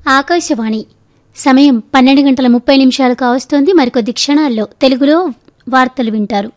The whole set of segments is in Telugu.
ఆకాశవాణి సమయం పన్నెండు గంటల ముప్పై నిమిషాలు కావస్తోంది మరికొద్ది క్షణాల్లో తెలుగులో వార్తలు వింటారు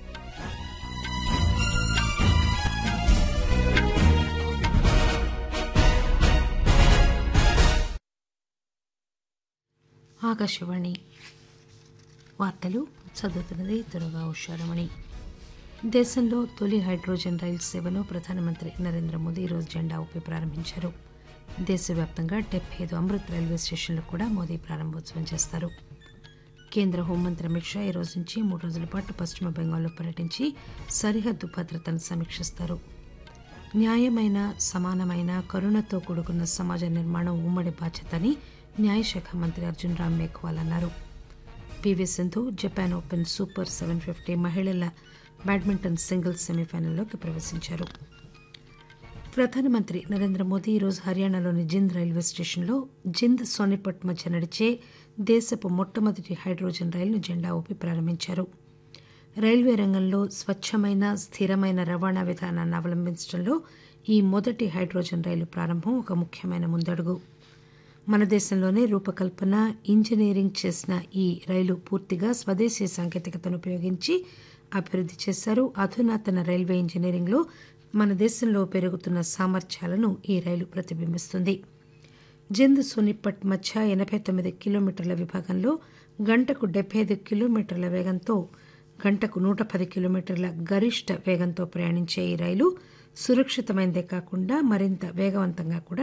ఆకాశవాణి వార్తలు చదువుతున్నది దుర్గా ఉషారమణి దేశంలో తొలి హైడ్రోజన్ రైలు సేవను ప్రధానమంత్రి నరేంద్ర మోదీ ఈరోజు జెండా ఊపి ప్రారంభించారు దేశవ్యాప్తంగా డెబ్బై ఐదు అమృత్ రైల్వే స్టేషన్లకు కూడా మోదీ ప్రారంభోత్సవం చేస్తారు కేంద్ర హోంమంత్రి అమిత్ షా ఈ రోజు నుంచి మూడు రోజుల పాటు పశ్చిమ బెంగాల్లో పర్యటించి సరిహద్దు భద్రతను సమీక్షిస్తారు న్యాయమైన సమానమైన కరుణతో కూడుకున్న సమాజ నిర్మాణం ఉమ్మడి బాధ్యత అని న్యాయశాఖ మంత్రి అర్జున్ రామ్ మేఘ్వాల్ అన్నారు PV Sindhu Japan open super seven fifty మహిళల బ్యాడ్మింటన్ సింగిల్స్ సెమీఫైనల్లోకి ప్రవేశించారు ప్రధానమంత్రి నరేంద్ర మోదీ ఈరోజు హర్యానాలోని జింద్ రైల్వే స్టేషన్లో జింద్ సోనిపట్ మధ్య నడిచే దేశపు మొట్టమొదటి హైడ్రోజన్ రైలును జెండా ఊపి ప్రారంభించారు రైల్వే రంగంలో స్వచ్ఛమైన స్థిరమైన రవాణా విధానాన్ని అవలంబించడంలో ఈ మొదటి హైడ్రోజన్ రైలు ప్రారంభం ఒక ముఖ్యమైన ముందడుగు మన దేశంలోనే రూపకల్పన ఇంజనీరింగ్ చేసిన ఈ రైలు పూర్తిగా స్వదేశీ సాంకేతికతను ఉపయోగించి అభివృద్ధి చేశారు అధునాతన రైల్వే ఇంజనీరింగ్లో మన దేశంలో పెరుగుతున్న సామర్థ్యాలను ఈ రైలు ప్రతిబింబిస్తుంది జింద్ సోనిపట్ మధ్య ఎనభై తొమ్మిది కిలోమీటర్ల విభాగంలో గంటకు డెబ్బై ఐదు కిలోమీటర్ల వేగంతో గంటకు నూట పది కిలోమీటర్ల గరిష్ట వేగంతో ప్రయాణించే ఈ రైలు సురక్షితమైనదే కాకుండా మరింత వేగవంతంగా కూడా